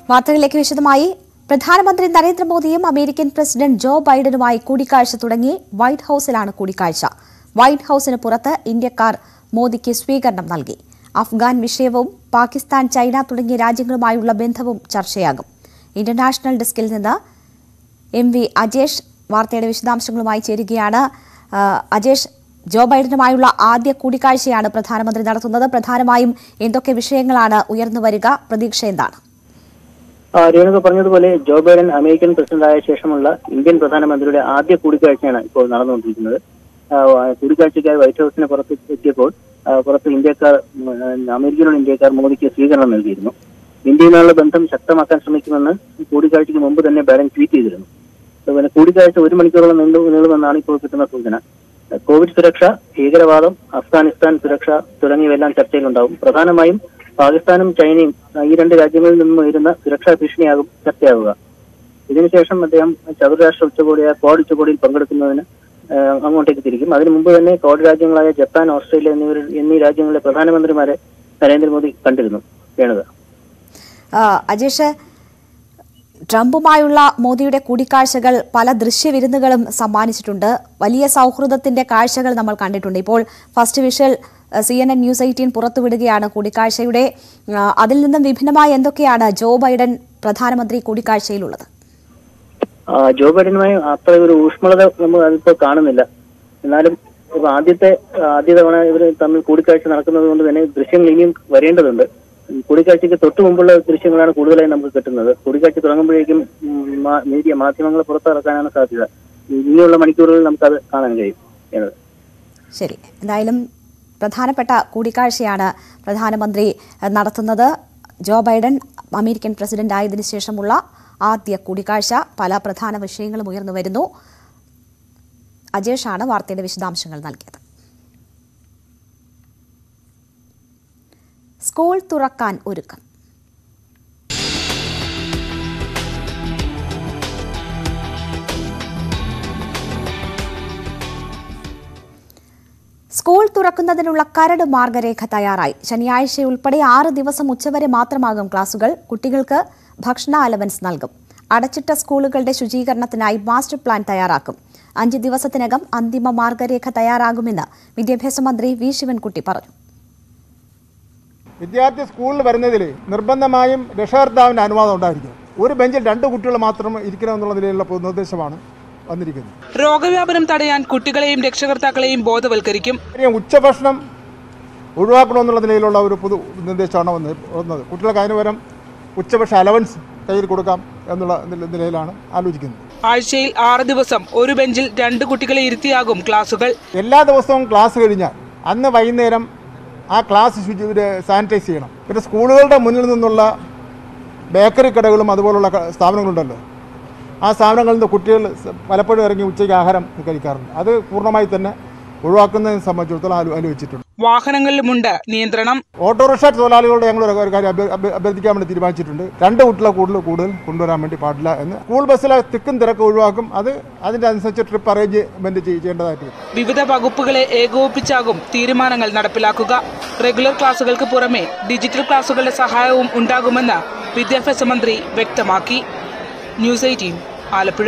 വാർത്തകളിലേക്ക് വിശദമായി പ്രധാനമന്ത്രി നരേന്ദ്രമോദിയും അമേരിക്കൻ പ്രസിഡന്റ് ജോ ബൈഡനുമായി കൂടിക്കാഴ്ച തുടങ്ങി വൈറ്റ് ഹൌസിലാണ് കൂടിക്കാഴ്ച വൈറ്റ് ഹൌസിന് പുറത്ത് ഇന്ത്യക്കാർ മോദിക്ക് സ്വീകരണം നൽകി അഫ്ഗാൻ വിഷയവും പാകിസ്ഥാൻ ചൈന തുടങ്ങിയ രാജ്യങ്ങളുമായുള്ള ബന്ധവും ചർച്ചയാകും ഇന്റർനാഷണൽ ഡെസ്കിൽ നിന്ന് എം വി അജേഷ് വാർത്തയുടെ വിശദാംശങ്ങളുമായി ചേരുകയാണ് ആ, അജേഷ് ജോ ബൈഡനുമായുള്ള ആദ്യ കൂടിക്കാഴ്ചയാണ് പ്രധാനമന്ത്രി നടത്തുന്നത് പ്രധാനമായും എന്തൊക്കെ വിഷയങ്ങളാണ് ഉയർന്നു വരിക പ്രതീക്ഷ എന്താണ് ആ, രേണുക പറഞ്ഞതുപോലെ ജോ ബൈഡൻ അമേരിക്കൻ പ്രസിഡന്റായ ശേഷമുള്ള ഇന്ത്യൻ പ്രധാനമന്ത്രിയുടെ ആദ്യ കൂടിക്കാഴ്ചയാണ് ഇപ്പോൾ നടന്നുകൊണ്ടിരിക്കുന്നത് ആ, കൂടിക്കാഴ്ചയ്ക്കായി വൈറ്റ് ഹൌസിന് പുറത്ത് എത്തിയപ്പോൾ ആ, പുറത്ത് ഇന്ത്യക്കാർ ഉം, അമേരിക്കയിലുള്ള ഇന്ത്യക്കാർ മോദിക്ക് സ്വീകരണം നൽകിയിരുന്നു ഇന്ത്യയുമായുള്ള ബന്ധം ശക്തമാക്കാൻ ശ്രമിക്കുമെന്ന് കൂടിക്കാഴ്ചയ്ക്ക് മുമ്പ് തന്നെ ബൈഡൻ ട്വീറ്റ് ചെയ്തിരുന്നു അതുപോലെ കൂടിക്കാഴ്ച ഒരു മണിക്കൂറോളം നീണ്ടു നീളുമെന്നാണ് ഇപ്പോൾ കിട്ടുന്ന സൂചന കോവിഡ് സുരക്ഷ ഭീകരവാദം അഫ്ഗാനിസ്ഥാൻ സുരക്ഷ തുടങ്ങിയവയെല്ലാം ചർച്ചയിലുണ്ടാവും പ്രധാനമായും പാകിസ്ഥാനും ചൈനയും ആ, ഈ രണ്ട് രാജ്യങ്ങളിൽ നിന്നും ഉയരുന്ന സുരക്ഷാ ഭീഷണിയാകും ചർച്ചയാവുക ഇതിനുശേഷം അദ്ദേഹം ചതുർരാഷ്ട്ര ഉച്ചകോടിയായ ക്വാഡ് ഉച്ചകോടിയിൽ പങ്കെടുക്കുന്നതിന് ആ, അങ്ങോട്ടേക്ക് തിരിക്കും അതിനു മുമ്പ് തന്നെ ക്വാഡ് രാജ്യങ്ങളായ ജപ്പാൻ ഓസ്ട്രേലിയ എന്നിവർ എന്നീ രാജ്യങ്ങളിലെ പ്രധാനമന്ത്രിമാരെ നരേന്ദ്രമോദി കണ്ടിരുന്നു രേണുക ആ, അജേഷ് ട്രംപുമായുള്ള മോദിയുടെ കൂടിക്കാഴ്ചകൾ പല ദൃശ്യവിരുന്നുകളും സമ്മാനിച്ചിട്ടുണ്ട് വലിയ സൗഹൃദത്തിന്റെ കാഴ്ചകൾ നമ്മൾ കണ്ടിട്ടുണ്ട് ഇപ്പോൾ first visual C N N news eighteen പുറത്തുവിടുകയാണ് കൂടിക്കാഴ്ചയുടെ ആ, അതിൽ നിന്നും വിഭിന്നമായ എന്തൊക്കെയാണ് ജോ ബൈഡൻ പ്രധാനമന്ത്രി കൂടിക്കാഴ്ചയിലുള്ളത് ആ, ജോ ബൈഡനുമായി അത്ര ഒരു ഊഷ്മളത നമ്മൾ അതിപ്പോ കാണുന്നില്ല എന്നാലും ഇപ്പൊ ആദ്യത്തെ ആദ്യ തവണ ഇവർ തമ്മിൽ കൂടിക്കാഴ്ച നടക്കുന്നത് കൊണ്ട് തന്നെ ദൃശ്യങ്ങൾ ഇനിയും വരേണ്ടതുണ്ട് ഈ കൂടിക്കാഴ്ചയ്ക്ക് തൊട്ട് മുമ്പുള്ള ദൃശ്യങ്ങളാണ് കൂടുതലായി നമുക്ക് കിട്ടുന്നത് കൂടിക്കാഴ്ച തുടങ്ങുമ്പോഴേക്കും ഉം, മാ- മീഡിയ മാധ്യമങ്ങളെ പുറത്തിറക്കാനാണ് സാധ്യത ഇനിയുള്ള മണിക്കൂറുകളിൽ നമുക്കത് കാണാൻ കഴിയും എന്നത് ശരി എന്തായാലും പ്രധാനപ്പെട്ട കൂടിക്കാഴ്ചയാണ് പ്രധാനമന്ത്രി അഹ്, നടത്തുന്നത് ജോ ബൈഡൻ അമേരിക്കൻ പ്രസിഡന്റ് ആയതിനു ശേഷമുള്ള ആദ്യ കൂടിക്കാഴ്ച പല പ്രധാന വിഷയങ്ങളും ഉയർന്നു വരുന്നു അജേഷാണ് വാർത്തയുടെ വിശദാംശങ്ങൾ നൽകിയത് സ്കൂൾ തുറക്കാൻ ഒരുക്കം സ്കൂൾ തുറക്കുന്നതിനുള്ള കരട് മാർഗരേഖ തയ്യാറായി ശനിയാഴ്ച ഉൾപ്പെടെ ആറ് ദിവസം ഉച്ചവരെ മാത്രമാകും ക്ലാസുകൾ കുട്ടികൾക്ക് ഭക്ഷണ അലവൻസ് നൽകും അടച്ചിട്ട സ്കൂളുകളുടെ ശുചീകരണത്തിനായി മാസ്റ്റർ പ്ലാൻ തയ്യാറാക്കും അഞ്ച് ദിവസത്തിനകം അന്തിമ മാർഗരേഖ തയ്യാറാകുമെന്ന് വിദ്യാഭ്യാസ മന്ത്രി വി ശിവൻകുട്ടി പറഞ്ഞു വിദ്യാർത്ഥി സ്കൂളിൽ വരുന്നതിൽ നിർബന്ധമായും രക്ഷകർത്താവിൻ്റെ അനുവാദം ഉണ്ടായിരിക്കും ഒരു ബെഞ്ചിൽ രണ്ട് കുട്ടികൾ മാത്രം ഇരിക്കണമെന്നുള്ള നിലയിലുള്ള പൊതു നിർദ്ദേശമാണ് വന്നിരിക്കുന്നത് രോഗവ്യാപനം തടയാൻ കുട്ടികളെയും രക്ഷകർത്താക്കളെയും ബോധവൽക്കരിക്കും കാര്യം ഉച്ചഭക്ഷണം ഒഴിവാക്കണമെന്നുള്ള നിലയിലുള്ള ഒരു പൊതു നിർദ്ദേശമാണ് വന്ന് വന്നത് കുട്ടികൾക്ക് അതിന് പകരം ഉച്ചഭക്ഷണ അലവൻസ് കയ്യിൽ കൊടുക്കാം എന്നുള്ള നില- നിലയിലാണ് ആലോചിക്കുന്നത് ആഴ്ചയിൽ ആറ് ദിവസം ഒരു ബെഞ്ചിൽ രണ്ട് കുട്ടികളെ ഇരുത്തിയാകും ക്ലാസുകൾ എല്ലാ ദിവസവും ക്ലാസ് കഴിഞ്ഞാൽ അന്ന് വൈകുന്നേരം ആ ക്ലാസ് ശുചി ഇത് സാനിറ്റൈസ് ചെയ്യണം പിന്നെ സ്കൂളുകളുടെ മുന്നിൽ നിന്നുള്ള ബേക്കറി കടകളും അതുപോലുള്ള ക- സ്ഥാപനങ്ങളുണ്ടല്ലോ ആ സ്ഥാപനങ്ങളിൽ നിന്ന് കുട്ടികൾ സ- പലപ്പോഴും ഇറങ്ങി ഉച്ചയ്ക്ക് ആഹാരം കഴിക്കാറുണ്ട് അത് പൂർണ്ണമായി തന്നെ ഒഴിവാക്കുന്നതിനെ സംബന്ധിച്ചിടത്തോളം ആലോ- ആലോചിച്ചിട്ടുണ്ട് വാഹനങ്ങളിലുമുണ്ട് നിയന്ത്രണം ഓട്ടോറിക്ഷ തൊഴിലാളികളോട് ഞങ്ങൾ ഒരു കാര്യം അഭ്യ- അഭ്യ- അഭ്യർത്ഥിക്കാൻ വേണ്ടി തീരുമാനിച്ചിട്ടുണ്ട് രണ്ട് കുട്ടികളെ കൂടുതൽ കൂടുതൽ കൊണ്ടുവരാൻ വേണ്ടി പാടില്ല എന്ന് സ്കൂൾ ബസ്സിലെ തിക്കും തിരക്ക് ഒഴിവാക്കും അത് അതിൻ്റെ അനുസരിച്ച് ട്രിപ്പ് അറേഞ്ച്മെന്റ് ചെയ്യേണ്ടതായിട്ട് വരും വിവിധ വകുപ്പുകളെ ഏകോപിപ്പിച്ചാകും തീരുമാനങ്ങൾ നടപ്പിലാക്കുക റെഗുലർ ക്ലാസുകൾക്ക് പുറമെ ഡിജിറ്റൽ ക്ലാസുകളുടെ സഹായവും ഉണ്ടാകുമെന്ന് വിദ്യാഭ്യാസ മന്ത്രി വ്യക്തമാക്കി ന്യൂസ് എയ്റ്റീൻ ആലപ്പുഴ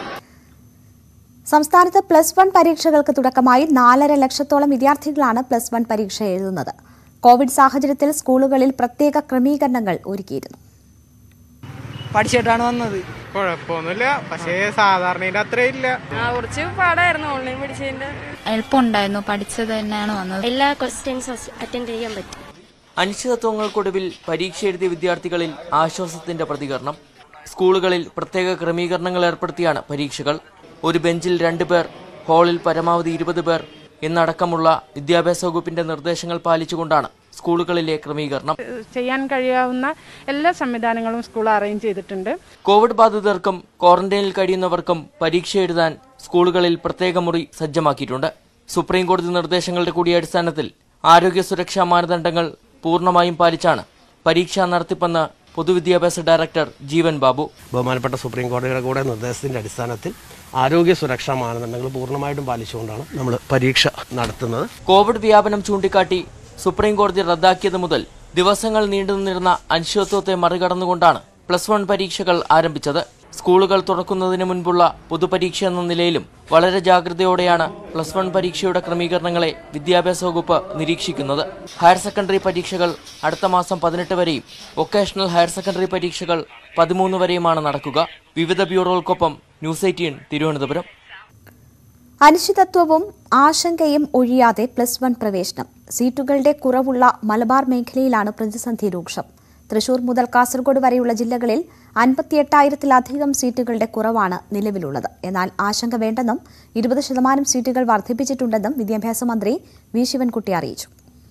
സംസ്ഥാനത്ത് പ്ലസ് വൺ പരീക്ഷകൾക്ക് തുടക്കമായി നാലര ലക്ഷത്തോളം വിദ്യാർത്ഥികളാണ് പ്ലസ് വൺ പരീക്ഷ എഴുതുന്നത് കോവിഡ് സാഹചര്യത്തിൽ സ്കൂളുകളിൽ പ്രത്യേക ക്രമീകരണങ്ങൾ ഒരുക്കിയിരുന്നു പഠിച്ചിട്ടാണ് വന്നത് കുഴപ്പമൊന്നുമില്ല പക്ഷേ സാധാരണയുടെ അത്രയും ഇല്ല ആ കുറച്ച് പാടായിരുന്നു ഓൺലൈൻ പഠിച്ചതിന്റെ എളുപ്പമുണ്ടായിരുന്നു പഠിച്ചത് തന്നെയാണ് വന്നത് എല്ലാ ക്വസ്റ്റ്യൻസ് അറ്റൻഡ് ചെയ്യാൻ പറ്റും അനിശ്ചിതത്വങ്ങൾക്കൊടുവിൽ പരീക്ഷ എഴുതിയ വിദ്യാർത്ഥികളിൽ ആശ്വാസത്തിന്റെ പ്രതികരണം സ്കൂളുകളിൽ പ്രത്യേക ക്രമീകരണങ്ങൾ ഏർപ്പെടുത്തിയാണ് പരീക്ഷകൾ ഒരു ബെഞ്ചിൽ രണ്ട് പേർ ഹാളിൽ പരമാവധി ഇരുപത് പേർ എന്നടക്കമുള്ള വിദ്യാഭ്യാസ വകുപ്പിന്റെ നിർദ്ദേശങ്ങൾ പാലിച്ചുകൊണ്ടാണ് സ്കൂളുകളിലെ ക്രമീകരണം ചെയ്യാൻ കഴിയാവുന്ന എല്ലാ സംവിധാനങ്ങളും സ്കൂൾ അറേഞ്ച് ചെയ്തിട്ടുണ്ട് കോവിഡ് ബാധിതർക്കും ക്വാറന്റൈനിൽ കഴിയുന്നവർക്കും പരീക്ഷ എഴുതാൻ സ്കൂളുകളിൽ പ്രത്യേക മുറി സജ്ജമാക്കിയിട്ടുണ്ട് സുപ്രീം കോടതി നിർദ്ദേശങ്ങളുടെ കൂടി അടിസ്ഥാനത്തിൽ ആരോഗ്യ സുരക്ഷാ മാനദണ്ഡങ്ങൾ പൂർണ്ണമായും പാലിച്ചാണ് പരീക്ഷാ നടത്തിപ്പെന്ന് പൊതുവിദ്യാഭ്യാസ ഡയറക്ടർ ജീവൻ ബാബു ബഹുമാനപ്പെട്ട സുപ്രീം കോടതിയുടെ കൂടെ നിർദ്ദേശത്തിന്റെ അടിസ്ഥാനത്തിൽ ആരോഗ്യ സുരക്ഷാ മാനദണ്ഡങ്ങൾ പൂർണ്ണമായിട്ടും പാലിച്ചുകൊണ്ടാണ് നമ്മൾ പരീക്ഷ നടത്തുന്നത് കോവിഡ് വ്യാപനം ചൂണ്ടിക്കാട്ടി സുപ്രീം കോടതി റദ്ദാക്കിയത് മുതൽ ദിവസങ്ങൾ നീണ്ടുനിന്നിരുന്ന അനിശ്ചിതത്വത്തെ മറികടന്നുകൊണ്ടാണ് പ്ലസ് വൺ പരീക്ഷകൾ ആരംഭിച്ചത് സ്കൂളുകൾ തുറക്കുന്നതിന് മുൻപുള്ള പൊതുപരീക്ഷ എന്ന നിലയിലും വളരെ ജാഗ്രതയോടെയാണ് പ്ലസ് വൺ പരീക്ഷയുടെ ക്രമീകരണങ്ങളെ വിദ്യാഭ്യാസ വകുപ്പ് നിരീക്ഷിക്കുന്നത് ഹയർ സെക്കൻഡറി പരീക്ഷകൾ അടുത്ത മാസം പതിനെട്ട് വരെയും വൊക്കേഷണൽ ഹയർ സെക്കൻഡറി പരീക്ഷകൾ പതിമൂന്ന് വരെയുമാണ് നടക്കുക വിവിധ ബ്യൂറോകൾക്കൊപ്പം ന്യൂസ് എയ്റ്റീൻ തിരുവനന്തപുരം അനിശ്ചിതത്വവും ആശങ്കയും ഒഴിയാതെ പ്ലസ് വൺ പ്രവേശനം സീറ്റുകളുടെ കുറവുള്ള മലബാർ മേഖലയിലാണ് പ്രതിസന്ധി രൂക്ഷം തൃശൂർ മുതൽ കാസർഗോഡ് വരെയുള്ള ജില്ലകളിൽ അൻപത്തിയെട്ടായിരത്തിലധികം സീറ്റുകളുടെ കുറവാണ് നിലവിലുള്ളത് എന്നാൽ ആശങ്ക വേണ്ടെന്നും ഇരുപത് ശതമാനം സീറ്റുകൾ വർദ്ധിപ്പിച്ചിട്ടുണ്ടെന്നും വിദ്യാഭ്യാസ മന്ത്രി വി ശിവൻകുട്ടി അറിയിച്ചു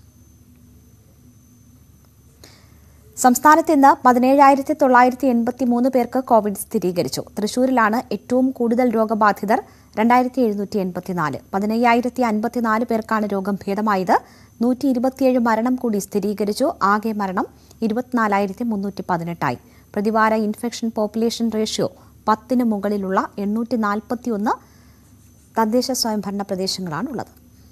സംസ്ഥാനത്ത് ഇന്ന് പതിനേഴായിരത്തി തൊള്ളായിരത്തി എൺപത്തി മൂന്ന് പേർക്ക് കോവിഡ് സ്ഥിരീകരിച്ചു തൃശൂരിലാണ് ഏറ്റവും കൂടുതൽ രോഗബാധിതർ രണ്ടായിരത്തി എഴുന്നൂറ്റി എൺപത്തിനാല് പതിനയ്യായിരത്തി അൻപത്തിനാല് പേർക്കാണ് രോഗം ഭേദമായത് നൂറ്റി ഇരുപത്തിയേഴ് മരണം കൂടി സ്ഥിരീകരിച്ചു ആകെ മരണം ഇരുപത്തിനാലായിരത്തി മുന്നൂറ്റി പതിനെട്ടായി പ്രതിവാര ഇൻഫെക്ഷൻ പോപ്പുലേഷൻ റേഷ്യോ പത്തിന് മുകളിലുള്ള എണ്ണൂറ്റി നാൽപ്പത്തിയൊന്ന് തദ്ദേശ സ്വയംഭരണ പ്രദേശങ്ങളാണുള്ളത്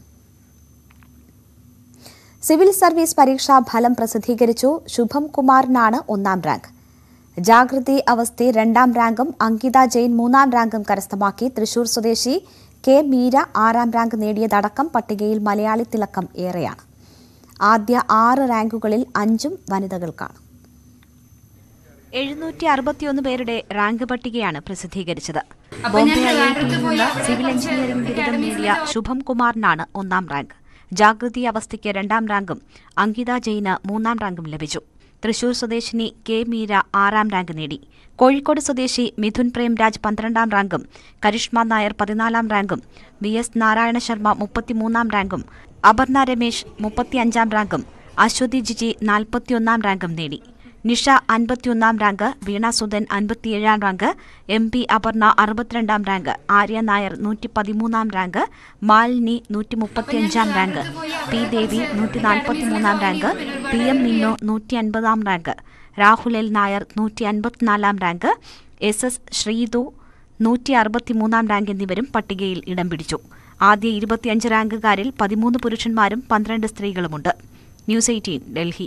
സിവിൽ സർവീസ് പരീക്ഷാ ഫലം പ്രസിദ്ധീകരിച്ചു ശുഭം കുമാറിനാണ് ഒന്നാം റാങ്ക് ജാഗൃതി അവസ്ഥി രണ്ടാം റാങ്കും അങ്കിത ജെയിൻ മൂന്നാം റാങ്കും കരസ്ഥമാക്കി തൃശൂർ സ്വദേശി കെ മീര ആറാം റാങ്ക് നേടിയതടക്കം പട്ടികയിൽ മലയാളി തിളക്കം ഏറെയാണ് ആദ്യ ആറ് റാങ്കുകളിൽ അഞ്ചും വനിതകൾക്കാണ് എഴുന്നൂറ്റി അറുപത്തിയൊന്ന് പേരുടെ റാങ്ക് പട്ടികയാണ് പ്രസിദ്ധീകരിച്ചത് ബോംബെ ഐ ഐ ടിയിൽ നിന്ന് സിവിൽ എഞ്ചിനീയറിംഗ് ബിരുദം നേടിയ ശുഭം കുമാറിനാണ് ഒന്നാം റാങ്ക് ജാഗൃതി അവസ്ഥയ്ക്ക് രണ്ടാം റാങ്കും അങ്കിത ജെയിന് മൂന്നാം റാങ്കും ലഭിച്ചു തൃശൂർ സ്വദേശിനി കെ മീര ആറാം റാങ്ക് നേടി കോഴിക്കോട് സ്വദേശി മിഥുൻ പ്രേംരാജ് പന്ത്രണ്ടാം റാങ്കും കരിഷ്മ നായർ പതിനാലാം റാങ്കും വി എസ് നാരായണ ശർമ്മ മുപ്പത്തിമൂന്നാം റാങ്കും അപർണ രമേശ് മുപ്പത്തിയഞ്ചാം റാങ്കും അശ്വതി ജിജി നാൽപ്പത്തിയൊന്നാം റാങ്കും നേടി നിഷ അൻപത്തിയൊന്നാം റാങ്ക് വീണ സുധൻ അൻപത്തിയേഴാം റാങ്ക് എം പി അപർണ അറുപത്തിരണ്ടാം റാങ്ക് ആര്യ നായർ നൂറ്റി പതിമൂന്നാം റാങ്ക് മാലിനി നൂറ്റി മുപ്പത്തിയഞ്ചാം റാങ്ക് പി ദേവി നൂറ്റി നാൽപ്പത്തിമൂന്നാം റാങ്ക് പി എം മിന്നു നൂറ്റി അൻപതാം റാങ്ക് രാഹുൽ എൽ നായർ നൂറ്റി അൻപത്തിനാലാം റാങ്ക് എസ് എസ് ശ്രീതു നൂറ്റി അറുപത്തിമൂന്നാം റാങ്ക് എന്നിവരും പട്ടികയിൽ ഇടം പിടിച്ചു ആദ്യ ഇരുപത്തിയഞ്ച് റാങ്കുകാരിൽ പതിമൂന്ന് പുരുഷന്മാരും പന്ത്രണ്ട് സ്ത്രീകളുമുണ്ട് news eighteen Delhi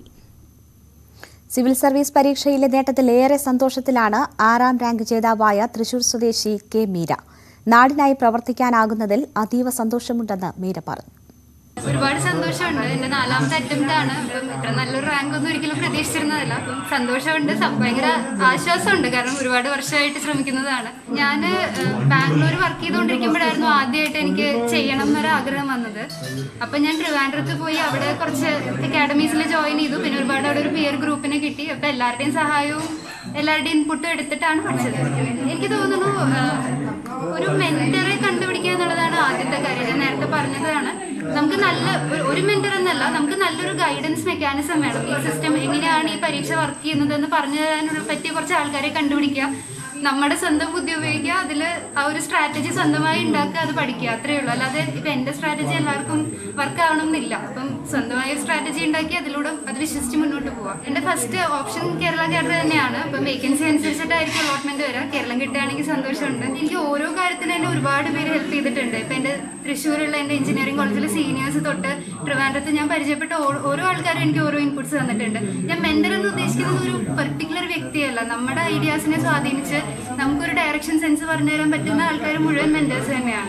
civil service പരീക്ഷയിലെ നേട്ടത്തിൽ ഏറെ സന്തോഷത്തിലാണ് ആറാം റാങ്ക് ജേതാവായ തൃശൂർ സ്വദേശി കെ മീര നാടിനായി പ്രവർത്തിക്കാനാകുന്നതിൽ അതീവ സന്തോഷമുണ്ടെന്ന് മീര പറഞ്ഞു ഒരുപാട് സന്തോഷമുണ്ട് എന്റെ നാലാമത്തെ അറ്റംപ്റ്റ് ആണ് അപ്പം ഇത്ര നല്ലൊരു റാങ്ക് ഒന്നും ഒരിക്കലും പ്രതീക്ഷിച്ചിരുന്നതല്ല അപ്പം സന്തോഷമുണ്ട് സം- ഭയങ്കര ആശ്വാസമുണ്ട് കാരണം ഒരുപാട് വർഷമായിട്ട് ശ്രമിക്കുന്നതാണ് ഞാൻ ബാംഗ്ലൂർ വർക്ക് ചെയ്തുകൊണ്ടിരിക്കുമ്പോഴായിരുന്നു ആദ്യമായിട്ട് എനിക്ക് ചെയ്യണം എന്നൊരു ആഗ്രഹം വന്നത് അപ്പം ഞാൻ ട്രിവാൻഡ്രത്ത് പോയി അവിടെ കുറച്ച് അക്കാഡമീസിൽ ജോയിൻ ചെയ്തു പിന്നെ ഒരുപാട് അവിടെ ഒരു പിയർ ഗ്രൂപ്പിനെ കിട്ടി അപ്പം എല്ലാവരുടെയും സഹായവും എല്ലാവരുടെയും ഇൻപുട്ടും എടുത്തിട്ടാണ് പഠിച്ചത് എനിക്ക് തോന്നുന്നു ആ, ഒരു മെന്ററെ കണ്ടുപിടിക്കുക എന്നുള്ളതാണ് ആദ്യത്തെ കാര്യം ഞാൻ നേരത്തെ പറഞ്ഞതാണ് നമുക്ക് നല്ല ഒരു- ഒരു മെന്റർ എന്നല്ല നമുക്ക് നല്ലൊരു ഗൈഡൻസ് മെക്കാനിസം വേണം ഈ സിസ്റ്റം എങ്ങനെയാണ് ഈ പരീക്ഷ വർക്ക് ചെയ്യുന്നതെന്ന് പറഞ്ഞു തരാനുള്ള പറ്റിയ കുറച്ച് ആൾക്കാരെ കണ്ടുപിടിക്കുക നമ്മുടെ സ്വന്തം ബുദ്ധി ഉപയോഗിക്കുക അതിൽ ആ ഒരു സ്ട്രാറ്റജി സ്വന്തമായി ഉണ്ടാക്കുക അത് പഠിക്കുക അത്രയേ ഉള്ളൂ അല്ലാതെ ഇപ്പം എൻ്റെ സ്ട്രാറ്റജി എല്ലാവർക്കും വർക്ക് ആവണമെന്നില്ല അപ്പം സ്വന്തമായ ഒരു സ്ട്രാറ്റജി ഉണ്ടാക്കി അതിലൂടെ അത് വിശ്വസിച്ച് മുന്നോട്ട് പോവാം എൻ്റെ ഫസ്റ്റ് ഓപ്ഷൻ കേരള കാഡർ തന്നെയാണ് അപ്പം വേക്കൻസി അനുസരിച്ചിട്ടായിരിക്കും അലോട്ട്മെന്റ് വരിക കേരളം കിട്ടുകയാണെങ്കിൽ സന്തോഷമുണ്ട് എനിക്ക് ഓരോ കാര്യത്തിനും എന്നെ ഒരുപാട് പേര് ഹെൽപ്പ് ചെയ്തിട്ടുണ്ട് ഇപ്പം എൻ്റെ തൃശ്ശൂരുള്ള എൻ്റെ എഞ്ചിനീയറിംഗ് കോളേജിലെ സീനിയേഴ്സ് തൊട്ട് ട്രിവാൻഡ്രത്ത് ഞാൻ പരിചയപ്പെട്ട ഓ- ഓരോ ആൾക്കാരും എനിക്ക് ഓരോ ഇൻപുട്സ് തന്നിട്ടുണ്ട് ഞാൻ മെന്റർ എന്ന് ഉദ്ദേശിക്കുന്നത് ഒരു പെർട്ടിക്കുലർ വ്യക്തിയല്ല നമ്മുടെ ഐഡിയാസിനെ സ്വാധീനിച്ച് നമുക്കൊരു ഡയറക്ഷൻ സെൻസ് പറഞ്ഞു തരാൻ പറ്റുന്ന ആൾക്കാർ മുഴുവൻ മെന്റേഴ്സ് തന്നെയാണ്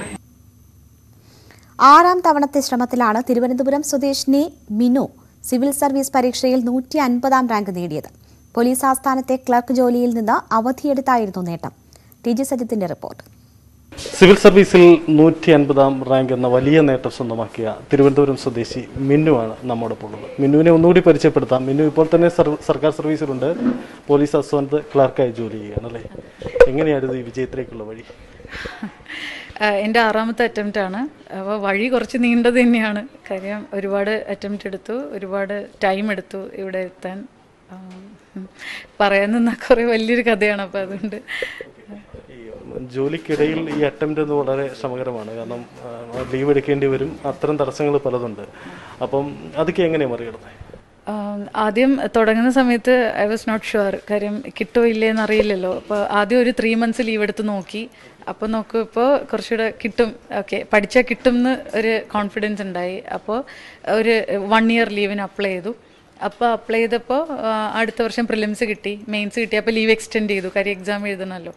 ആറാം തവണത്തെ ശ്രമത്തിലാണ് തിരുവനന്തപുരം സ്വദേശിനി മിനു സിവിൽ സർവീസ് പരീക്ഷയിൽ നൂറ്റി അൻപതാം റാങ്ക് നേടിയത് പോലീസ് ആസ്ഥാനത്തെ ക്ലർക്ക് ജോലിയിൽ നിന്ന് അവധിയെടുത്തായിരുന്നു നേട്ടം ടി ജി സജിത്തിന്റെ റിപ്പോർട്ട് സിവിൽ സർവീസിൽ നൂറ്റി അൻപതാം റാങ്ക് എന്ന വലിയ നേട്ടം സ്വന്തമാക്കിയ തിരുവനന്തപുരം സ്വദേശി മിന്നുവാണ് നമ്മോടൊപ്പം ഉള്ളത് മിന്നുവിനെ ഒന്നുകൂടി പരിചയപ്പെടുത്താം മിന്നു ഇപ്പോൾ തന്നെ സർവ- സർക്കാർ സർവീസിലുണ്ട് പോലീസ് ആസ്ഥാനത്ത് ക്ലർക്കായി ജോലി ചെയ്യുകയാണ് അല്ലേ എങ്ങനെയായിരുന്നു ഈ വിജയത്തിലേക്കുള്ള വഴി ആഹ് എൻ്റെ ആറാമത്തെ അറ്റംപ്റ്റ് ആണ് അപ്പോൾ വഴി കുറച്ച് നീണ്ടത് തന്നെയാണ് കാര്യം ഒരുപാട് അറ്റംപ്റ്റ് എടുത്തു ഒരുപാട് ടൈം എടുത്തു ഇവിടെ എത്താൻ ആം, ഉം. പറയാൻ നിന്നാൽ കുറേ വലിയൊരു കഥയാണ് അപ്പോൾ അതുകൊണ്ട് ജോലിക്കിടയിൽ ഈ അറ്റംപ്റ്റ് എന്ന് വളരെ ശ്രമകരമാണ് കാരണം ലീവ് എടുക്കേണ്ടി വരും അത്തരം തടസ്സങ്ങൾ പലതുണ്ട് അപ്പം അതൊക്കെ എങ്ങനെയാണ് മറികടന്നത് ആം, ആദ്യം തുടങ്ങുന്ന സമയത്ത് ഐ വാസ് നോട്ട് ഷുവർ കാര്യം കിട്ടോ ഇല്ലേ എന്നറിയില്ലല്ലോ അപ്പോൾ ആദ്യം ഒരു ത്രീ മന്ത്സ് ലീവ് എടുത്ത് നോക്കി അപ്പോൾ നോക്കുമ്പോൾ കുറച്ചുകൂടെ കിട്ടും ഓക്കെ പഠിച്ചാൽ കിട്ടും എന്ന് ഒരു കോൺഫിഡൻസ് ഉണ്ടായി അപ്പോൾ ഒരു വൺ ഇയർ ലീവിന് അപ്ലൈ ചെയ്തു അപ്പോൾ അപ്ലൈ ചെയ്തപ്പോൾ അടുത്ത വർഷം പ്രിലിംസ് കിട്ടി മെയിൻസ് കിട്ടി അപ്പോൾ ലീവ് എക്സ്റ്റെൻഡ് ചെയ്തു കാര്യം എക്സാം എഴുതണമല്ലോ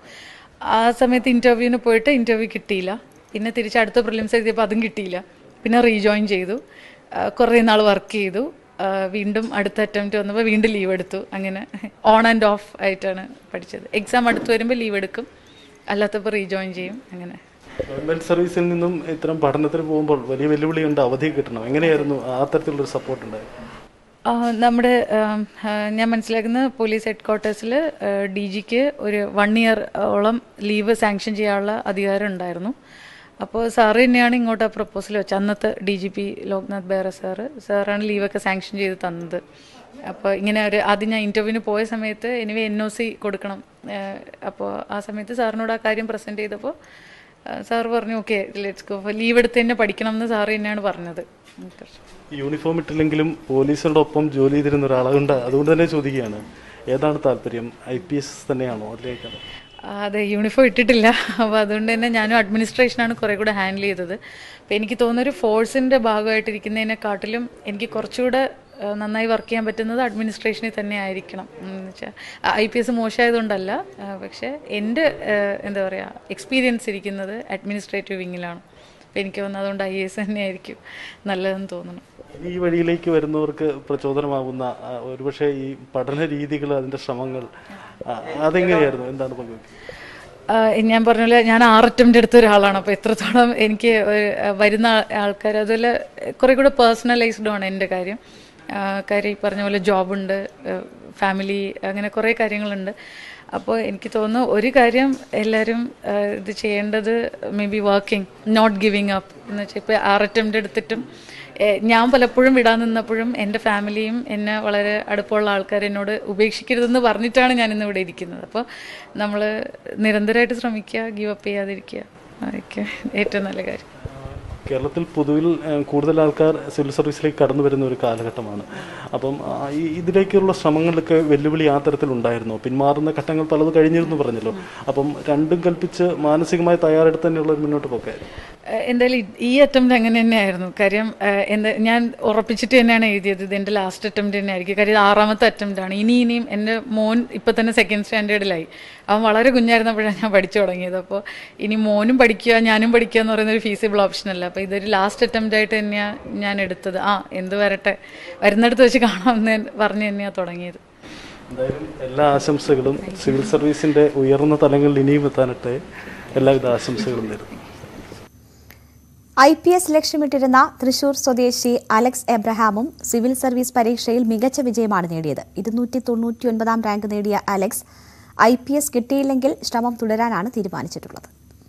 ആ സമയത്ത് ഇൻ്റർവ്യൂവിന് പോയിട്ട് ഇൻ്റർവ്യൂ കിട്ടിയില്ല പിന്നെ തിരിച്ച് അടുത്ത പ്രിലിംസ് എഴുതിയപ്പോൾ അതും കിട്ടിയില്ല പിന്നെ റീജോയിൻ ചെയ്തു ആ, കുറേ നാൾ വർക്ക് ചെയ്തു ആ, വീണ്ടും അടുത്ത അറ്റംപ്റ്റ് വന്നപ്പോൾ വീണ്ടും ലീവ് എടുത്തു അങ്ങനെ ഓൺ ആൻഡ് ഓഫ് ആയിട്ടാണ് പഠിച്ചത് എക്സാം അടുത്ത് വരുമ്പോൾ ലീവ് എടുക്കും അല്ലാത്തപ്പോൾ റീജോയിൻ ചെയ്യും അങ്ങനെ ഗവൺമെന്റ് സർവീസിൽ നിന്നും ഇത്തരം പഠനത്തിന് പോകുമ്പോൾ വലിയ വെല്ലുവിളിയുണ്ട് അവധി കിട്ടണം എങ്ങനെയായിരുന്നു ആ തരത്തിലുള്ളൊരു സപ്പോർട്ട് ഉണ്ടായത് ആ, നമ്മുടെ ആം, ആ, ഞാൻ മനസ്സിലാക്കുന്ന പോലീസ് ഹെഡ് ക്വാർട്ടേഴ്സിൽ ഡി ജിക്ക് ഒരു വൺ ഇയർ ഓളം ലീവ് സാങ്ഷൻ ചെയ്യാനുള്ള അധികാരം ഉണ്ടായിരുന്നു അപ്പോൾ സാറ് തന്നെയാണ് ഇങ്ങോട്ട് ആ പ്രപ്പോസൽ വെച്ചത് അന്നത്തെ D G P Loknath Behra sir സാറാണ് ലീവൊക്കെ സാങ്ഷൻ ചെയ്ത് തന്നത് അപ്പോൾ ഇങ്ങനെ ഒരു ആദ്യം ഞാൻ ഇൻ്റർവ്യൂവിന് പോയ സമയത്ത് എനിവേ എൻ ഒ സി കൊടുക്കണം അപ്പോൾ ആ സമയത്ത് സാറിനോട് ആ കാര്യം പ്രസൻറ്റ് ചെയ്തപ്പോൾ സാർ പറഞ്ഞു ഓക്കെ ലെറ്റ്സ് ഗോ ലീവ് എടുത്ത് തന്നെ പഠിക്കണം എന്ന് സാറ് തന്നെയാണ് പറഞ്ഞത് യൂണിഫോം ഇട്ടില്ലെങ്കിലും പോലീസിന്റെ ഒപ്പം ജോലി ചെയ്തിരുന്ന ഒരാളുണ്ട് അതുകൊണ്ട് തന്നെ ചോദിക്കുകയാണ് ഏതാണ് താല്പര്യം ഐ പി എസ് തന്നെയാണോ അതിലേക്കാണ് ആ, അതെ യൂണിഫോം ഇട്ടിട്ടില്ല അപ്പോൾ അതുകൊണ്ട് തന്നെ ഞാനും അഡ്മിനിസ്ട്രേഷനാണ് കുറേ കൂടെ ഹാൻഡിൽ ചെയ്തത് അപ്പോൾ എനിക്ക് തോന്നുന്ന ഒരു ഫോഴ്സിൻ്റെ ഭാഗമായിട്ടിരിക്കുന്നതിനെക്കാട്ടിലും എനിക്ക് കുറച്ചുകൂടെ ആ, നന്നായി വർക്ക് ചെയ്യാൻ പറ്റുന്നത് അഡ്മിനിസ്ട്രേഷനിൽ തന്നെ ആയിരിക്കണം എന്ന് വെച്ചാൽ ഐ പി എസ് മോശമായതുകൊണ്ടല്ല ആ, പക്ഷേ എൻ്റെ ആ, എന്താ പറയുക എക്സ്പീരിയൻസ് ഇരിക്കുന്നത് അഡ്മിനിസ്ട്രേറ്റീവ് വിങ്ങിലാണ് അപ്പോൾ എനിക്ക് തോന്നുന്നത് അതുകൊണ്ട് ഐ എസ് തന്നെ ആയിരിക്കും നല്ലതെന്ന് തോന്നുന്നു ഇനി ഈ വഴിയിലേക്ക് വരുന്നവർക്ക് പ്രചോദനമാകുന്ന ആ, ഒരുപക്ഷെ ഈ പഠന രീതികൾ അതിന്റെ ശ്രമങ്ങൾ ആ, അതെങ്ങനെയായിരുന്നു എന്താണ് പങ്കുവയ്ക്കുന്നത് ആ, ഞാൻ പറഞ്ഞ പോലെ ഞാൻ ആറ് അറ്റംപ്റ്റ് എടുത്ത ഒരാളാണ് അപ്പോൾ എത്രത്തോളം എനിക്ക് ഒരു, ആ, വരുന്ന ആൾക്കാർ അതുപോലെ കുറേ കൂടെ പേഴ്സണലൈസ്ഡ് ആണ് എൻ്റെ കാര്യം ആ, കാര്യം ഈ പറഞ്ഞ പോലെ ജോബുണ്ട് ഫാമിലി അങ്ങനെ കുറേ കാര്യങ്ങളുണ്ട് അപ്പോൾ എനിക്ക് തോന്നുന്നു ഒരു കാര്യം എല്ലാവരും ആ, ഇത് ചെയ്യേണ്ടത് may be working not giving up എന്ന് വെച്ചാൽ ഇപ്പോൾ ആറ് അറ്റംപ്റ്റ് എടുത്തിട്ടും ഏ, ഞാൻ പലപ്പോഴും വിടാൻ നിന്നപ്പോഴും എൻ്റെ ഫാമിലിയും എന്നെ വളരെ അടുപ്പമുള്ള ആൾക്കാർ എന്നോട് ഉപേക്ഷിക്കരുതെന്ന് പറഞ്ഞിട്ടാണ് ഞാൻ ഇന്ന് ഇവിടെ ഇരിക്കുന്നത് അപ്പോൾ നമ്മൾ നിരന്തരമായിട്ട് ശ്രമിക്കുക ഗീവ് അപ്പ് ചെയ്യാതിരിക്കുക അതൊക്കെ ഏറ്റവും നല്ല കാര്യം കേരളത്തിൽ പൊതുവിൽ ഏഹ്, കൂടുതൽ ആൾക്കാർ സിവിൽ സർവീസിലേക്ക് കടന്നു വരുന്ന ഒരു കാലഘട്ടമാണ് അപ്പം ആ, ഈ ഇതിലേക്കുള്ള ശ്രമങ്ങളിലൊക്കെ വെല്ലുവിളി ആ തരത്തിലുണ്ടായിരുന്നു പിന്മാറുന്ന ഘട്ടങ്ങൾ പലത് കഴിഞ്ഞിരുന്നു പറഞ്ഞല്ലോ അപ്പം രണ്ടും കൽപ്പിച്ച് മാനസികമായി തയ്യാറെടുത്ത് തന്നെയുള്ള ഒരു മുന്നോട്ട് പോക്കായിരുന്നു ഏഹ് എന്തായാലും ഈ- ഈ അറ്റംപ്റ്റ് അങ്ങനെ തന്നെയായിരുന്നു കാര്യം ഏഹ് എന്താ ഞാൻ ഉറപ്പിച്ചിട്ട് തന്നെയാണ് എഴുതിയത് ഇത് എൻ്റെ ലാസ്റ്റ് അറ്റംപ്റ്റ് തന്നെ ആയിരിക്കും കാര്യം ഇത് ആറാമത്തെ അറ്റംപ്റ്റ് ആണ് ഇനി ഇനിയും എൻ്റെ മോൻ ഇപ്പം തന്നെ സെക്കൻഡ് സ്റ്റാൻഡേർഡിലായി അവൻ വളരെ കുഞ്ഞായിരുന്നപ്പോഴാണ് ഞാൻ പഠിച്ചു തുടങ്ങിയത് അപ്പോൾ ഇനി മോനും പഠിക്കുക ഞാനും പഠിക്കുക എന്ന് പറയുന്ന ഒരു ഫീസിബിൾ ഓപ്ഷൻ അല്ല അപ്പോൾ ഇതൊരു ലാസ്റ്റ് അറ്റംപ്റ്റ് ആയിട്ട് തന്നെയാണ് ഞാൻ എടുത്തത് ആ എന്ത് വരട്ടെ വരുന്നിടത്ത് വെച്ച് കാണാമെന്ന് പറഞ്ഞ് തന്നെയാണ് തുടങ്ങിയത് എന്തായാലും എല്ലാ ആശംസകളും സിവിൽ സർവീസിന്റെ ഉയർന്ന തലങ്ങളിൽ ഇനിയും എത്താനട്ടെ എല്ലാവിധ ആശംസകളും നേരുന്നു ഐ പി എസ് ലക്ഷ്യമിട്ടിരുന്ന തൃശൂർ സ്വദേശി അലക്സ് എബ്രഹാമും സിവിൽ സർവീസ് പരീക്ഷയിൽ മികച്ച വിജയമാണ് നേടിയത് ഇരുന്നൂറ്റി തൊണ്ണൂറ്റിയൊൻപതാം റാങ്ക് നേടിയ അലക്സ് ഐ പി എസ് കിട്ടിയില്ലെങ്കിൽ ശ്രമം തുടരാനാണ് തീരുമാനിച്ചിട്ടുള്ളത്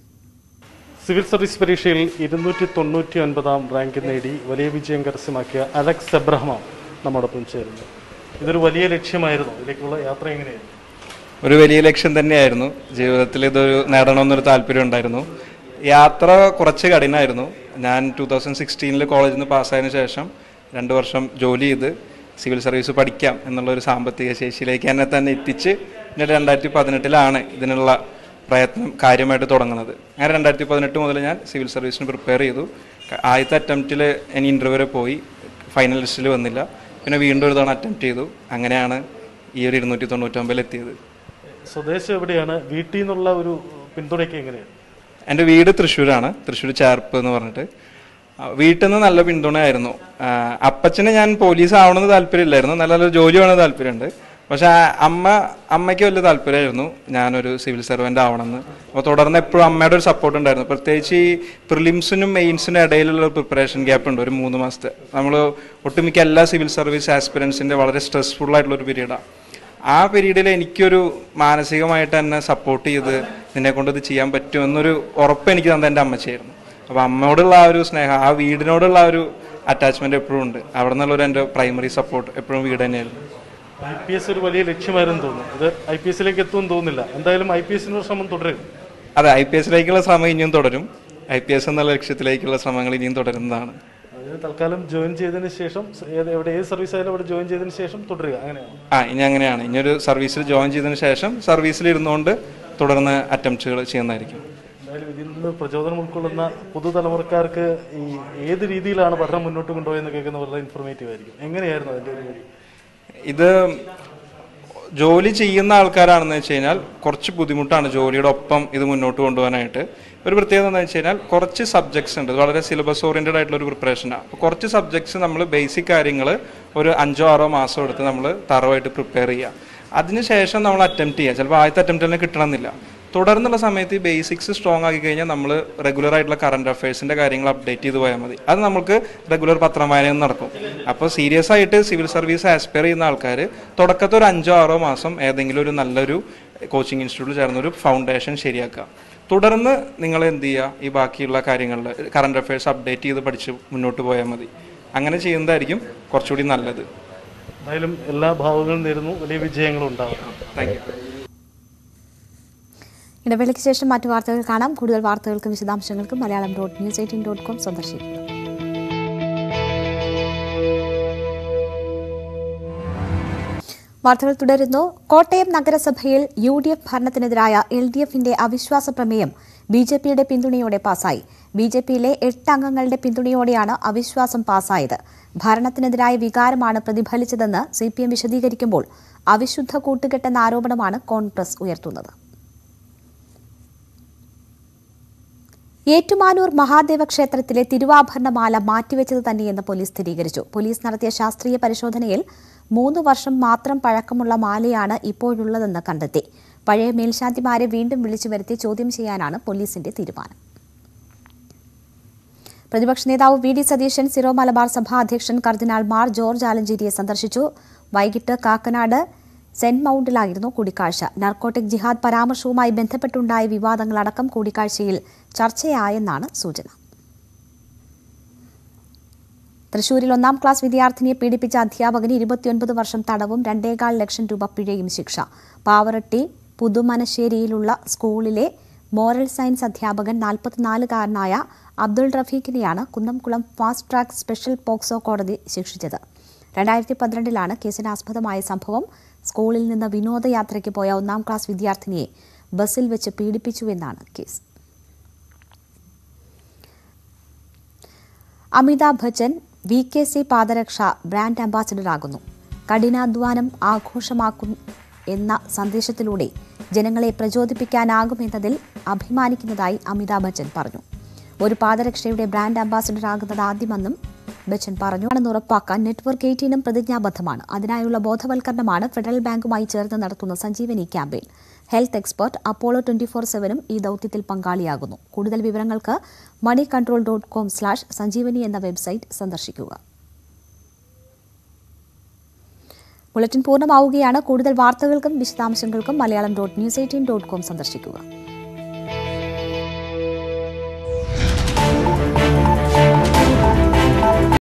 സിവിൽ സർവീസ് പരീക്ഷയിൽ ഇരുന്നൂറ്റി തൊണ്ണൂറ്റി ഒൻപതാം റാങ്ക് നേടി വലിയ വിജയം കരസ്ഥമാക്കിയ അലക്സ് എബ്രഹമാണ് നമ്മോടൊപ്പം ചേരുന്നത് ഇതൊരു വലിയ ലക്ഷ്യമായിരുന്നു ഇതിലേക്കുള്ള യാത്ര എങ്ങനെയായിരുന്നു ഒരു വലിയ ലക്ഷ്യം തന്നെയായിരുന്നു ജീവിതത്തിൽ ഇതൊരു നേടണമെന്നൊരു താല്പര്യം ഉണ്ടായിരുന്നു യാത്ര കുറച്ച് കഠിനമായിരുന്നു ഞാൻ ടൂ തൗസൻഡ് സിക്സ്റ്റീനിൽ കോളേജിൽ നിന്ന് പാസ്സായതിനു ശേഷം രണ്ട് വർഷം ജോലി ചെയ്ത് സിവിൽ സർവീസ് പഠിക്കാം എന്നുള്ള ഒരു സാമ്പത്തിക ശേഷിയിലേക്ക് എന്നെ തന്നെ എത്തിച്ച് പിന്നീട് രണ്ടായിരത്തി പതിനെട്ടിലാണ് ഇതിനുള്ള പ്രയത്നം കാര്യമായിട്ട് തുടങ്ങുന്നത് അങ്ങനെ രണ്ടായിരത്തി പതിനെട്ട് മുതൽ ഞാൻ സിവിൽ സർവീസിന് പ്രിപ്പയർ ചെയ്തു ആദ്യത്തെ അറ്റംപ്റ്റിൽ ഞാൻ ഇൻ്റർവ്യൂ വരെ പോയി ഫൈനൽ ലിസ്റ്റിൽ വന്നില്ല പിന്നെ വീണ്ടും ഒരു തവണ അറ്റംപ്റ്റ് ചെയ്തു അങ്ങനെയാണ് ഈ ഒരു ഇരുന്നൂറ്റി തൊണ്ണൂറ്റൊമ്പതിൽ എത്തിയത് സ്വദേശം എവിടെയാണ് വീട്ടിൽ നിന്നുള്ള ഒരു പിന്തുണയ്ക്ക് എങ്ങനെയാണ് എൻ്റെ വീട് തൃശ്ശൂരാണ് തൃശ്ശൂർ ചേർപ്പ് എന്ന് പറഞ്ഞിട്ട് ആ, വീട്ടിൽ നിന്ന് നല്ല പിന്തുണയായിരുന്നു ആ, അപ്പച്ചന് ഞാൻ പോലീസ് ആവണമെന്ന് താല്പര്യമില്ലായിരുന്നു നല്ല നല്ല ജോലി വേണമെന്ന് താല്പര്യമുണ്ട് പക്ഷെ ആ അമ്മ അമ്മയ്ക്ക് വലിയ താല്പര്യമായിരുന്നു ഞാനൊരു സിവിൽ സർവൻ്റ് ആവണമെന്ന് അപ്പോൾ തുടർന്ന് എപ്പോഴും അമ്മയുടെ ഒരു സപ്പോർട്ട് ഉണ്ടായിരുന്നു പ്രത്യേകിച്ച് ഈ പ്രിലിംസിനും മെയിൻസിനും ഇടയിലുള്ള പ്രിപ്പറേഷൻ ഗ്യാപ്പ് ഉണ്ട് ഒരു മൂന്ന് മാസത്തെ നമ്മൾ ഒട്ടുമിക്ക എല്ലാ സിവിൽ സർവീസ് ആസ്പിറൻസിൻ്റെ വളരെ സ്ട്രെസ്ഫുൾ ആയിട്ടുള്ള ഒരു പീരീഡാണ് ആ പീരീഡിൽ എനിക്കൊരു മാനസികമായിട്ട് എന്നെ സപ്പോർട്ട് ചെയ്ത് നിന്നെ കൊണ്ട് ഇത് ചെയ്യാൻ പറ്റുമെന്നൊരു ഉറപ്പ് എനിക്ക് തന്നെ എൻ്റെ അമ്മച്ചായിരുന്നു അപ്പോൾ അമ്മയോടുള്ള ആ ഒരു സ്നേഹം ആ വീടിനോടുള്ള ആ ഒരു അറ്റാച്ച്മെന്റ് എപ്പോഴും ഉണ്ട് അവിടെ നിന്നുള്ളൊരു എൻ്റെ പ്രൈമറി സപ്പോർട്ട് എപ്പോഴും വീട് തന്നെയായിരുന്നു ഐ പി എസ് ഒരു വലിയ ലക്ഷ്യമായിരുന്നു തോന്നുന്നു ഇത് ഐ പി എസിലേക്ക് എത്തുമെന്ന് തോന്നുന്നില്ല എന്തായാലും ഐ പി എസിനുള്ള ശ്രമം തുടരും അതെ ഐ പി എസിലേക്കുള്ള ശ്രമം ഇനിയും തുടരും ഐ പി എസ് എന്നുള്ള ലക്ഷ്യത്തിലേക്കുള്ള ശ്രമങ്ങൾ ഇനിയും തുടരുന്നതാണ് അതിന് തൽക്കാലം ജോയിൻ ചെയ്തതിന് ശേഷം ഏത് എവിടെ ഏത് സർവീസ് ആയാലും അവിടെ ജോയിൻ ചെയ്തതിന് ശേഷം തുടരുക അങ്ങനെയാണ് ആ ഇനി അങ്ങനെയാണ് ഇനി ഒരു സർവീസിൽ ജോയിൻ ചെയ്തതിന് ശേഷം സർവീസിൽ ഇരുന്നുകൊണ്ട് തുടർന്ന് അറ്റംപ്റ്റുകൾ ചെയ്യുന്നതായിരിക്കും എന്തായാലും ഇതിൽ നിന്ന് പ്രചോദനം ഉൾക്കൊള്ളുന്ന പുതുതലമുറക്കാർക്ക് ഈ ഏത് രീതിയിലാണ് പഠനം മുന്നോട്ട് കൊണ്ടുപോയെന്ന് കേൾക്കുന്ന വളരെ ഇൻഫോർമേറ്റീവ് ആയിരിക്കും എങ്ങനെയായിരുന്നു അതിൻ്റെ ഒരു വഴി ഇത് ജോലി ചെയ്യുന്ന ആൾക്കാരാണെന്ന് വെച്ച് കഴിഞ്ഞാൽ കുറച്ച് ബുദ്ധിമുട്ടാണ് ജോലിയുടെ ഒപ്പം ഇത് മുന്നോട്ട് കൊണ്ടുപോകാനായിട്ട് ഒരു പ്രത്യേകത എന്താണെന്ന് വെച്ച് കഴിഞ്ഞാൽ കുറച്ച് സബ്ജക്ട്സ് ഉണ്ട് ഇത് വളരെ സിലബസ് ഓറിയൻറ്റഡ് ആയിട്ടുള്ള ഒരു പ്രിപ്പറേഷനാണ് അപ്പോൾ കുറച്ച് സബ്ജക്ട്സ് നമ്മൾ ബേസിക് കാര്യങ്ങൾ ഒരു അഞ്ചോ ആറോ മാസം എടുത്ത് നമ്മൾ തറവായിട്ട് പ്രിപ്പയർ ചെയ്യുക അതിനുശേഷം നമ്മൾ അറ്റംപ്റ്റ് ചെയ്യുക ചിലപ്പോൾ ആദ്യത്തെ അറ്റംപ്റ്റ് തന്നെ കിട്ടണമെന്നില്ല തുടർന്നുള്ള സമയത്ത് ഈ ബേസിക്സ് സ്ട്രോങ് ആക്കി കഴിഞ്ഞാൽ നമ്മൾ റെഗുലർ ആയിട്ടുള്ള കറണ്ട് അഫയേഴ്സിന്റെ കാര്യങ്ങൾ അപ്ഡേറ്റ് ചെയ്ത് പോയാൽ മതി അത് നമുക്ക് റെഗുലർ പത്രം വായനയും നടക്കും അപ്പോൾ സീരിയസ് ആയിട്ട് സിവിൽ സർവീസ് ആസ്പയർ ചെയ്യുന്ന ആൾക്കാർ തുടക്കത്തിൽ ഒരു അഞ്ചോ ആറോ മാസം ഏതെങ്കിലും ഒരു നല്ലൊരു കോച്ചിങ് ഇൻസ്റ്റിറ്റ്യൂട്ടിൽ ചേർന്ന ഒരു ഫൗണ്ടേഷൻ ശരിയാക്കുക തുടർന്ന് നിങ്ങൾ എന്ത് ചെയ്യുക ഈ ബാക്കിയുള്ള കാര്യങ്ങളിൽ കറണ്ട് അഫയേഴ്സ് അപ്ഡേറ്റ് ചെയ്ത് പഠിച്ച് മുന്നോട്ട് പോയാൽ മതി അങ്ങനെ ചെയ്യുന്നതായിരിക്കും കുറച്ചുകൂടി നല്ലത് എന്തായാലും എല്ലാ ഭാവങ്ങളും നേരുന്നു വലിയ വിജയങ്ങളും ഉണ്ടാവും താങ്ക് യു ഇടവേളയ്ക്ക് ശേഷം മറ്റു വാർത്തകൾ കാണാം കൂടുതൽ വാർത്തകൾക്കും വിശദാംശങ്ങൾക്കും Malayalam dot news eighteen dot com സന്ദർശിക്കുക വാർത്തകൾ തുടരുന്നു കോട്ടയം നഗരസഭയിൽ യു ഡി എഫ് ഭരണത്തിനെതിരായ എൽ ഡി എഫിന്റെ അവിശ്വാസ പ്രമേയം ബി ജെ പിയുടെ പിന്തുണയോടെ പാസായി ബി ജെ പിയിലെ എട്ട് അംഗങ്ങളുടെ പിന്തുണയോടെയാണ് അവിശ്വാസം പാസായത് ഭരണത്തിനെതിരായ വികാരമാണ് പ്രതിഫലിച്ചതെന്ന് സി പി എം വിശദീകരിക്കുമ്പോൾ അവിശുദ്ധ കൂട്ടുകെട്ടെന്ന ആരോപണമാണ് കോൺഗ്രസ് ഉയർത്തുന്നത് ഏറ്റുമാനൂർ മഹാദേവ ക്ഷേത്രത്തിലെ തിരുവാഭരണമാല മാറ്റിവെച്ചത് തന്നെയെന്ന് പോലീസ് സ്ഥിരീകരിച്ചു പോലീസ് നടത്തിയ ശാസ്ത്രീയ പരിശോധനയിൽ മൂന്ന് വർഷം മാത്രം പഴക്കമുള്ള മാലയാണ് ഇപ്പോഴുള്ളതെന്ന് കണ്ടെത്തി പഴയ മേൽശാന്തിമാരെ വീണ്ടും വിളിച്ചു വരുത്തി ചോദ്യം ചെയ്യാനാണ് പോലീസിന്റെ തീരുമാനം പ്രതിപക്ഷ നേതാവ് V D Satheesan Syro Malabar സഭാ അധ്യക്ഷൻ കർദിനാൾ മാർ ജോർജ് ആലഞ്ചേരിയെ സന്ദർശിച്ചു വൈകിട്ട് കാക്കനാട് സെന്റ് മൗണ്ടിലായിരുന്നു കൂടിക്കാഴ്ച നർക്കോട്ടിക് ജിഹാദ് പരാമർശവുമായി ബന്ധപ്പെട്ടുണ്ടായ വിവാദങ്ങളടക്കം കൂടിക്കാഴ്ചയിൽ ചർച്ചയായെന്നാണ് സൂചന തൃശൂരിൽ ഒന്നാം ക്ലാസ് വിദ്യാർത്ഥിനിയെ പീഡിപ്പിച്ച അധ്യാപകന് ഇരുപത്തിയൊൻപത് വർഷം തടവും രണ്ടേകാൽ ലക്ഷം രൂപ പിഴയും ശിക്ഷ പാവറട്ടി പുതുമനശ്ശേരിയിലുള്ള സ്കൂളിലെ മോറൽ സയൻസ് അധ്യാപകൻ നാൽപ്പത്തിനാലുകാരനായ അബ്ദുൾ റഫീഖിനെയാണ് Kunnamkulam fast track special POCSO കോടതി ശിക്ഷിച്ചത് രണ്ടായിരത്തി പന്ത്രണ്ടിലാണ് കേസിനാസ്പദമായ സംഭവം സ്കൂളിൽ നിന്ന് വിനോദയാത്രയ്ക്ക് പോയ ഒന്നാം ക്ലാസ് വിദ്യാർത്ഥിനിയെ ബസ്സിൽ വെച്ച് പീഡിപ്പിച്ചുവെന്നാണ് case Amitabh Bachchan V K C പാദരക്ഷ ബ്രാൻഡ് അംബാസിഡറാകുന്നു കഠിനാധ്വാനം ആഘോഷമാക്കും എന്ന സന്ദേശത്തിലൂടെ ജനങ്ങളെ പ്രചോദിപ്പിക്കാനാകുമെന്നതിൽ അഭിമാനിക്കുന്നതായി അമിതാഭ് ബച്ചൻ പറഞ്ഞു ഒരു പാദരക്ഷയുടെ ബ്രാൻഡ് അംബാസിഡർ ആകുന്നത് ആദ്യമെന്നും ബച്ചൻ പറഞ്ഞു ആണെന്ന് ഉറപ്പാക്കാൻ നെറ്റ്വർക്ക് എയ്റ്റീനും പ്രതിജ്ഞാബദ്ധമാണ് അതിനായുള്ള ബോധവൽക്കരണമാണ് ഫെഡറൽ ബാങ്കുമായി ചേർന്ന് നടത്തുന്ന Sanjeevani campaign health expert Apollo twenty four സെവനും ഈ ദൌത്യത്തിൽ പങ്കാളിയാകുന്നു കൂടുതൽ വിവരങ്ങൾക്ക് money control dot com slash Sanjeevani എന്ന വെബ്സൈറ്റ് സന്ദർശിക്കുക ബുള്ളറ്റിൻ പൂർണ്ണമാവുകയാണ് കൂടുതൽ വാർത്തകൾക്കും വിശദാംശങ്ങൾക്കും Malayalam dot news eighteen dot com സന്ദർശിക്കുക